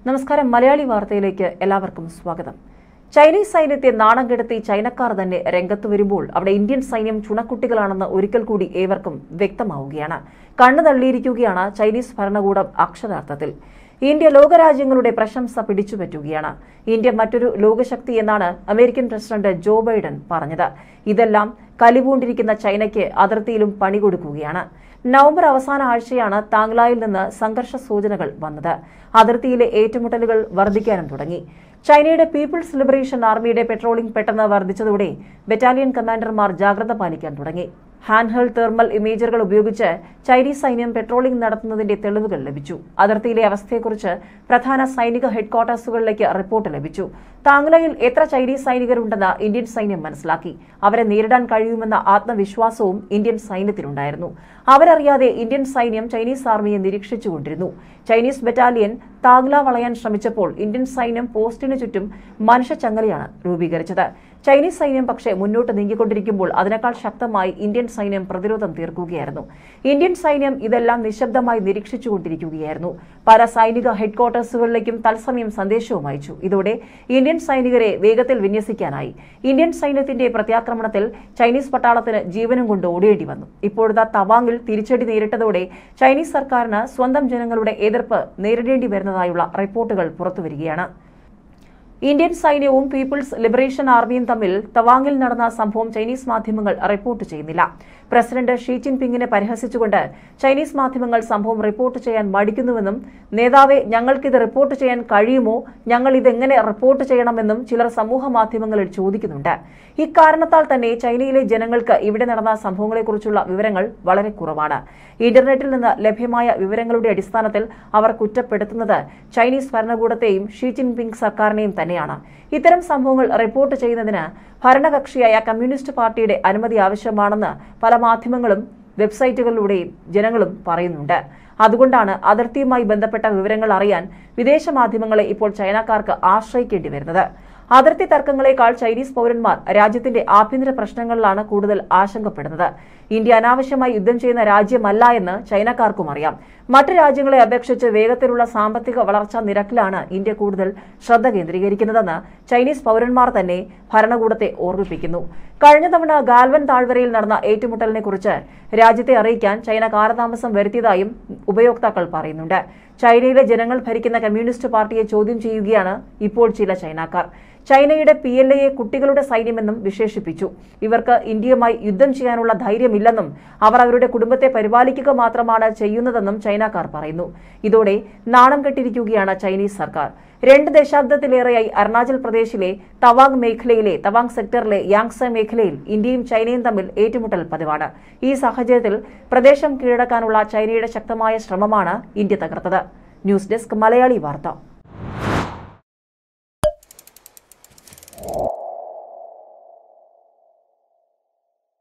നമസ്കാരം മലയാളി വാർത്തയിലേക്ക് എല്ലാവർക്കും സ്വാഗതം ചൈനീസ് സൈന്യത്തെ നാണം കെടുത്തി ചൈനക്കാർ തന്നെ രംഗത്ത് വരുമ്പോൾ അവിടെ ഇന്ത്യൻ സൈന്യം ചുണക്കുട്ടികളാണെന്ന് ഒരിക്കൽ കൂടി ഏവർക്കും വ്യക്തമാവുകയാണ് കണ്ണു തള്ളിയിരിക്കുകയാണ് ചൈനീസ് ഭരണകൂടം അക്ഷരാർത്ഥത്തിൽ ഇന്ത്യ ലോകരാജ്യങ്ങളുടെ പ്രശംസ പിടിച്ചുപറ്റുകയാണ് ഇന്ത്യ മറ്റൊരു ലോകശക്തി എന്നാണ് അമേരിക്കൻ പ്രസിഡന്റ് ജോ ബൈഡൻ പറഞ്ഞത് ഇതെല്ലാം കലിപൂണ്ടിരിക്കുന്ന ചൈനയ്ക്ക് അതിർത്തിയിലും പണി കൊടുക്കുകയാണ് നവംബർ അവസാന ആഴ്ചയാണ് താങ്ലായിൽ നിന്ന് സംഘർഷ സൂചനകൾ വന്നത് അതിർത്തിയിലെ ഏറ്റുമുട്ടലുകൾ വർദ്ധിക്കാനും തുടങ്ങി ചൈനയുടെ പീപ്പിൾസ് ലിബറേഷൻ ആർമിയുടെ പെട്രോളിംഗ് പെട്ടെന്ന് വർദ്ധിച്ചതോടെ ബറ്റാലിയൻ കമാൻഡർമാർ ജാഗ്രത പാലിക്കാൻ തുടങ്ങി ഹാൻഡ് ഹെൽഡ് തെർമൽ ഇമേജറുകൾ ഉപയോഗിച്ച് ചൈനീസ് സൈന്യം പെട്രോളിംഗ് നടത്തുന്നതിന്റെ തെളിവുകൾ ലഭിച്ചു അതിർത്തിയിലെ അവസ്ഥയെക്കുറിച്ച് പ്രധാന സൈനിക ഹെഡ്ക്വാർട്ടേഴ്സുകളിലേക്ക് റിപ്പോർട്ട് ലഭിച്ചു താങ്ലയിൽ എത്ര ചൈനീസ് സൈനികരുണ്ടെന്ന് ഇന്ത്യൻ സൈന്യം മനസ്സിലാക്കി അവരെ നേരിടാൻ കഴിയുമെന്ന ആത്മവിശ്വാസവും ഇന്ത്യൻ സൈന്യത്തിനുണ്ടായിരുന്നു അവരറിയാതെ ഇന്ത്യൻ സൈന്യം ചൈനീസ് ആർമിയെ നിരീക്ഷിച്ചുകൊണ്ടിരുന്നു ചൈനീസ് ബറ്റാലിയൻ താഗ്ല വളയാൻ ശ്രമിച്ചപ്പോൾ ഇന്ത്യൻ സൈന്യം പോസ്റ്റിനു ചുറ്റും മനുഷ്യച്ചങ്ങലയാണ് രൂപീകരിച്ചത് ചൈനീസ് സൈന്യം പക്ഷേ മുന്നോട്ട് നീങ്ങിക്കൊണ്ടിരിക്കുമ്പോൾ അതിനേക്കാൾ ശക്തമായി ഇന്ത്യൻ സൈന്യം പ്രതിരോധം തീർക്കുകയായിരുന്നു ഇന്ത്യൻ സൈന്യം ഇതെല്ലാം നിശബ്ദമായി നിരീക്ഷിച്ചുകൊണ്ടിരിക്കുകയായിരുന്നു പല സൈനിക ഹെഡ്ക്വാർട്ടേഴ്സുകളിലേക്കും തത്സമയം സന്ദേശവും അയച്ചു ഇതോടെ ഇന്ത്യൻ സൈനികരെ വേഗത്തിൽ വിന്യസിക്കാനായി ഇന്ത്യൻ സൈന്യത്തിന്റെ പ്രത്യാക്രമണത്തിൽ ചൈനീസ് പട്ടാളത്തിന് ജീവനും കൊണ്ട് ഓടേണ്ടി വന്നു ഇപ്പോഴത്തെ തവാങ്ങിൽ തിരിച്ചടി നേരിട്ടതോടെ ചൈനീസ് സർക്കാരിന് സ്വന്തം ജനങ്ങളുടെ എതിർപ്പ് നേരിടേണ്ടി വരുന്നതായുള്ള റിപ്പോർട്ടുകൾ പുറത്തുവരികയാണ് ഇന്ത്യൻ സൈന്യവും പീപ്പിൾസ് ലിബറേഷൻ ആർമിയും തമ്മിൽ തവാങ്ങിൽ നടന്ന സംഭവം ചൈനീസ് മാധ്യമങ്ങൾ റിപ്പോർട്ട് ചെയ്യുന്നില്ല പ്രസിഡന്റ് ഷീ ജിൻപിങ്ങിനെ പരിഹസിച്ചുകൊണ്ട് ചൈനീസ് മാധ്യമങ്ങൾ സംഭവം റിപ്പോർട്ട് ചെയ്യാൻ മടിക്കുന്നുവെന്നും നേതാവെ ഞങ്ങൾക്കിത് റിപ്പോർട്ട് ചെയ്യാൻ കഴിയുമോ ഞങ്ങൾ ഇതെങ്ങനെ റിപ്പോർട്ട് ചെയ്യണമെന്നും ചിലർ സമൂഹ മാധ്യമങ്ങളിൽ ചോദിക്കുന്നുണ്ട് ഇക്കാരണത്താൽ തന്നെ ചൈനയിലെ ജനങ്ങൾക്ക് ഇവിടെ നടന്ന സംഭവങ്ങളെക്കുറിച്ചുള്ള വിവരങ്ങൾ വളരെ കുറവാണ് ഇന്റർനെറ്റിൽ നിന്ന് ലഭ്യമായ വിവരങ്ങളുടെ അടിസ്ഥാനത്തിൽ അവർ കുറ്റപ്പെടുത്തുന്നത് ചൈനീസ് ഭരണകൂടത്തെയും ഷീ ജിൻപിങ് സർക്കാരിനെയും തന്നെയാണ് ഇത്തരം സംഭവങ്ങൾ റിപ്പോർട്ട് ചെയ്യുന്നതിന് ഭരണകക്ഷിയായ കമ്മ്യൂണിസ്റ്റ് പാർട്ടിയുടെ അനുമതി ആവശ്യമാണെന്ന് പല മാധ്യമങ്ങളും വെബ്സൈറ്റുകളിലൂടെയും ജനങ്ങളും പറയുന്നുണ്ട് അതുകൊണ്ടാണ് അതിർത്തിയുമായി ബന്ധപ്പെട്ട വിവരങ്ങൾ അറിയാൻ വിദേശ മാധ്യമങ്ങളെ ഇപ്പോൾ ചൈനക്കാർക്ക് ആശ്രയിക്കേണ്ടി വരുന്നത് അതിർത്തി തർക്കങ്ങളെക്കാൾ ചൈനീസ് പൌരന്മാർ രാജ്യത്തിന്റെ ആഭ്യന്തര പ്രശ്നങ്ങളിലാണ് കൂടുതൽ ആശങ്കപ്പെടുന്നത് ഇന്ത്യ അനാവശ്യമായി യുദ്ധം ചെയ്യുന്ന രാജ്യമല്ല എന്ന് ചൈനക്കാർക്കും അറിയാം മറ്റ് രാജ്യങ്ങളെ അപേക്ഷിച്ച് വേഗത്തിലുള്ള സാമ്പത്തിക വളർച്ചാ നിരക്കിലാണ് ഇന്ത്യ കൂടുതൽ ശ്രദ്ധ കേന്ദ്രീകരിക്കുന്നതെന്ന് ചൈനീസ് പൌരന്മാർ തന്നെ ഭരണകൂടത്തെ ഓർമ്മിപ്പിക്കുന്നു കഴിഞ്ഞ തവണ ഗാൽവൻ താഴ്വരയിൽ നടന്ന ഏറ്റുമുട്ടലിനെ കുറിച്ച് രാജ്യത്തെ അറിയിക്കാൻ ചൈന കാലതാമസം വരുത്തിയതായും ഉപയോക്താക്കൾ പറയുന്നുണ്ട് ചൈനയിലെ ജനങ്ങൾ ഭരിക്കുന്ന കമ്മ്യൂണിസ്റ്റ് പാർട്ടിയെ ചോദ്യം ചെയ്യുകയാണ് ഇപ്പോൾ ചില ചൈനക്കാർ ചൈനയുടെ പി എൽ എയെ കുട്ടികളുടെ സൈന്യമെന്നും വിശേഷിപ്പിച്ചു ഇവർക്ക് ഇന്ത്യയുമായി യുദ്ധം ചെയ്യാനുള്ള ധൈര്യമില്ലെന്നും അവർ അവരുടെ കുടുംബത്തെ പരിപാലിക്കുക മാത്രമാണ് ചെയ്യുന്നതെന്നും ചൈനക്കാർ പറയുന്നു ഇതോടെ നാണം കെട്ടിരിക്കുകയാണ് ചൈനീസ് സർക്കാർ രണ്ട് ദശാബ്ദത്തിലേറെയായി അരുണാചൽ പ്രദേശിലെ തവാങ് മേഖലയിലെ തവാങ് സെക്ടറിലെ യാങ്സ മേഖലയിൽ ഇന്ത്യയും ചൈനയും തമ്മിൽ ഏറ്റുമുട്ടൽ പതിവാണ് ഈ സാഹചര്യത്തിൽ പ്രദേശം കീഴടക്കാനുള്ള ചൈനയുടെ ശക്തമായ ശ്രമമാണ് ഇന്ത്യ തകർത്തത് ന്യൂസ് ഡെസ്ക് മലയാളി വാർത്ത